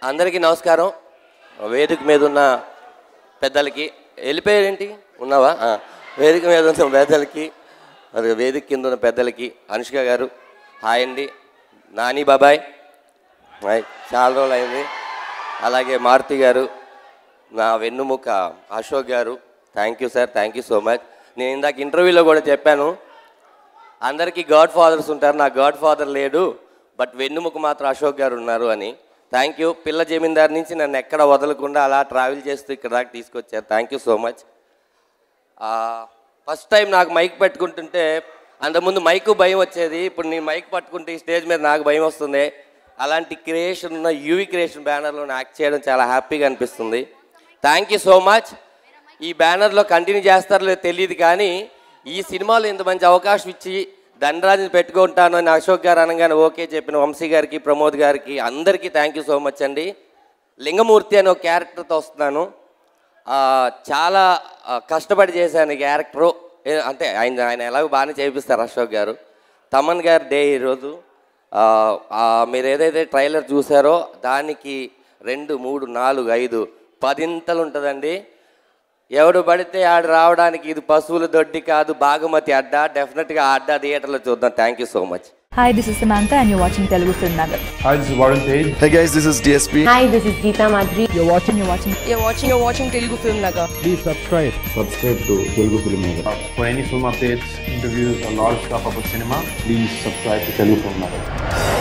అందరికీ నమస్కారం వేదిక మీద ఉన్న పెద్దలకి వెళ్ళిపోయారేంటి ఉన్నావా ఆ, వేదిక మీద ఉన్న పెద్దలకి మరి వేదిక కింద ఉన్న పెద్దలకి అనుష్క గారు హాయ్ అండి నాని బాబాయ్ హాయ్ చాలా రోజులు అయింది అలాగే మారుతి గారు నా వెన్నుముక Ashok garu thank you sir thank you so much నేను ఇందాక ఇంటర్వ్యూలో కూడా చెప్పాను అందరికీ గాడ్ ఫాదర్స్ ఉంటారు నా గాడ్ ఫాదర్ లేడు బట్ వెన్నుముక మాత్రం అశోక్ గారు ఉన్నారు అని థ్యాంక్ యూ పిల్ల జమీందార్ నుంచి నన్ను ఎక్కడ వదలకుండా అలా ట్రావెల్ చేస్తూ ఇక్కడ దాకా తీసుకొచ్చారు thank you so much first time నాకు మైక్ పెట్టుకుంటుంటే అంతకుముందు మైకు భయం వచ్చేది ఇప్పుడు నేను మైక్ పట్టుకుంటే ఈ స్టేజ్ మీద నాకు భయం వస్తుంది అలాంటి క్రియేషన్ ఉన్న యూవి క్రియేషన్ బ్యానర్లో యాక్ట్ చేయడం చాలా హ్యాపీగా అనిపిస్తుంది థ్యాంక్ యూ సో మచ్ ఈ బ్యానర్లో కంటిన్యూ చేస్తారో లేదో తెలియదు కానీ ఈ సినిమాలో ఇంత మంచి అవకాశం ఇచ్చి ధనరాజుని పెట్టుకుంటాను అని అశోక్ గారు అనగానే ఓకే చెప్పిన వంశీ గారికి ప్రమోద్ గారికి అందరికీ థ్యాంక్ యూ సో మచ్ అండి లింగమూర్తి అనే ఒక క్యారెక్టర్తో వస్తున్నాను ఆ, చాలా ఆ, కష్టపడి చేశాను ఈ క్యారెక్టరు ఏ- అంటే ఆయన ఆయన ఎలాగో బాగానే చేపిస్తారు అశోక్ గారు తమన్ గారి డే ఈరోజు ఆ, ఆ, మీరు ఏదైతే ట్రైలర్ చూసారో దానికి రెండు మూడు నాలుగు ఐదు పదింతలు ఉంటుందండి ఎవడు పడితే ఆడు రావడానికి ఇది పశువుల దొడ్డి కాదు బాగుమతి అడ్డా డెఫినెట్గా ఆ అడ్డా థియేటర్లో చూద్దాం thank you so much Hi, this is Samantha, and you're watching Telugu Film Nagar. Hi, this is Warren Page. Hey guys, this is DSP. Hi, this is Geeta Madhuri. You're watching, you're watching. You're watching, you're watching Telugu Film Nagar. Please subscribe. Subscribe to Telugu Film Nagar. Uh, for any film updates, interviews, or lot of stuff about cinema, please subscribe to Telugu Film Nagar.